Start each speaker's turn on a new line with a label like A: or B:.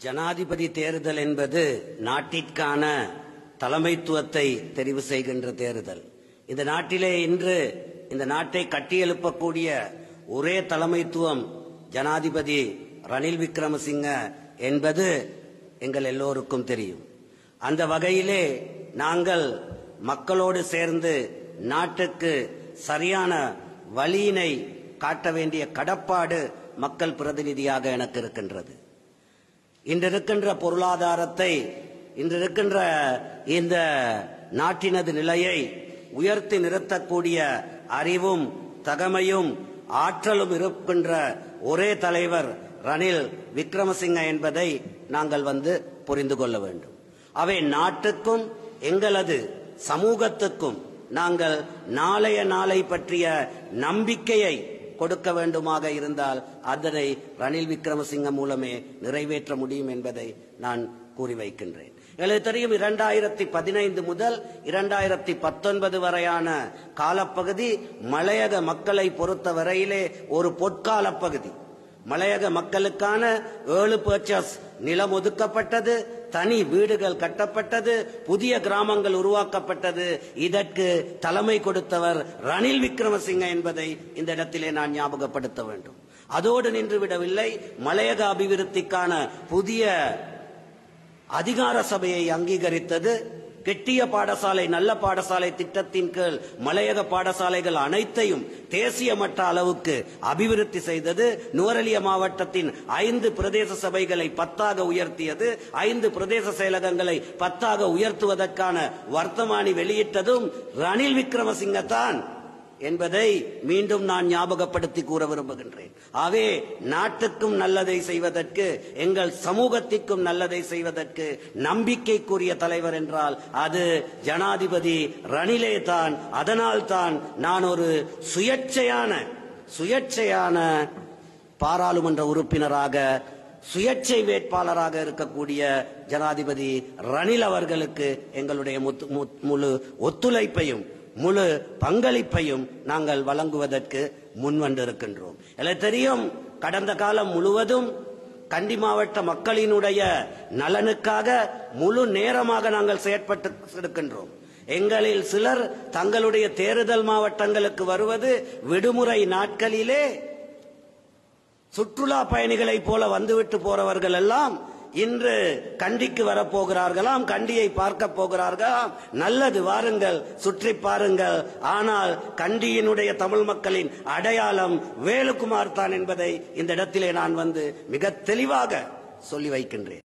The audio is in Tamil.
A: ஜனாதிபதி தேர்தல் என்பது நாட்டிற்கான தலைமைத்துவத்தை தெரிவு செய்கின்ற தேர்தல் இந்த நாட்டிலே இன்று இந்த நாட்டை கட்டியெழுப்பக்கூடிய ஒரே தலைமைத்துவம் ஜனாதிபதி ரணில் விக்ரமசிங்க என்பது எங்கள் எல்லோருக்கும் தெரியும் அந்த வகையிலே நாங்கள் மக்களோடு சேர்ந்து நாட்டுக்கு சரியான வழியினை காட்ட வேண்டிய கடப்பாடு மக்கள் பிரதிநிதியாக எனக்கு இருக்கின்றது இன்று இருக்கின்ற பொருளாதாரத்தை இன்று இருக்கின்ற இந்த நாட்டினது நிலையை உயர்த்தி நிறுத்தக்கூடிய அறிவும் தகமையும் ஆற்றலும் இருக்கின்ற ஒரே தலைவர் ரணில் விக்ரமசிங்க என்பதை நாங்கள் வந்து புரிந்து கொள்ள வேண்டும் அவை நாட்டுக்கும் எங்களது சமூகத்துக்கும் நாங்கள் நாளைய நாளை பற்றிய நம்பிக்கையை கொடுக்க வேண்டுமாக இருந்தால் அதனை ரணில் விக்ரமசிங்க மூலமே நிறைவேற்ற முடியும் என்பதை நான் கூறி வைக்கின்றேன் எங்களுக்கு தெரியும் இரண்டாயிரத்தி பதினைந்து முதல் இரண்டாயிரத்தி பத்தொன்பது வரையான காலப்பகுதி மலையக மக்களை பொறுத்த வரையிலே ஒரு பொற்கால பகுதி மலையக மக்களுக்கான ஏழு பர்ச்சஸ் நிலம் ஒதுக்கப்பட்டது தனி வீடுகள் கட்டப்பட்டது புதிய கிராமங்கள் உருவாக்கப்பட்டது இதற்கு தலைமை கொடுத்தவர் ரணில் விக்ரமசிங்க என்பதை இந்த இடத்திலே நான் ஞாபகப்படுத்த வேண்டும் அதோடு நின்று விடவில்லை மலையக அபிவிருத்திக்கான புதிய அதிகார சபையை அங்கீகரித்தது கெட்டிய பாடசாலை நல்ல பாடசாலை திட்டத்தின் கீழ் மலையக பாடசாலைகள் அனைத்தையும் தேசிய மட்ட அளவுக்கு அபிவிருத்தி செய்தது நுவரலிய மாவட்டத்தின் ஐந்து பிரதேச சபைகளை பத்தாக உயர்த்தியது ஐந்து பிரதேச செயலகங்களை பத்தாக உயர்த்துவதற்கான வர்த்தமானி வெளியிட்டதும் ரணில் விக்ரமசிங்க தான் என்பதை மீண்டும் நான் ஞாபகப்படுத்தி கூற விரும்புகின்றேன் ஆகவே நாட்டுக்கும் நல்லதை செய்வதற்கு எங்கள் சமூகத்திற்கும் நல்லதை செய்வதற்கு நம்பிக்கைக்குரிய தலைவர் என்றால் அது ஜனாதிபதி ரணிலே தான் அதனால் தான் நான் ஒரு சுயேட்சையான சுயேட்சையான பாராளுமன்ற உறுப்பினராக சுயேட்சை வேட்பாளராக இருக்கக்கூடிய ஜனாதிபதி ரணில் அவர்களுக்கு எங்களுடைய முத்து- மு- முழு ஒத்துழைப்பையும் முழு பங்களிப்பையும் நாங்கள் வழங்குவதற்கு முன்வந்திருக்கின்றோம் எனக்கு தெரியும் கடந்த காலம் முழுவதும் கண்டி மாவட்ட மக்களினுடைய நலனுக்காக முழு நேரமாக நாங்கள் செயற்பட்டு இருக்கின்றோம் எங்களில் சிலர் தங்களுடைய தேர்தல் மாவட்டங்களுக்கு வருவது விடுமுறை நாட்களிலே சுற்றுலா பயணிகளைப் போல வந்துவிட்டு போறவர்கள் எல்லாம் இன்று கண்டிக்கு வரப்போகிறார்களாம் கண்டியை பார்க்க போகிறார்களாம் நல்லது வாருங்கள் சுற்றி பாருங்கள் ஆனால் கண்டியினுடைய தமிழ் மக்களின் அடையாளம் வேலுக்குமார் தான் என்பதை இந்த இடத்திலே நான் வந்து மிக தெளிவாக சொல்லி வைக்கின்றேன்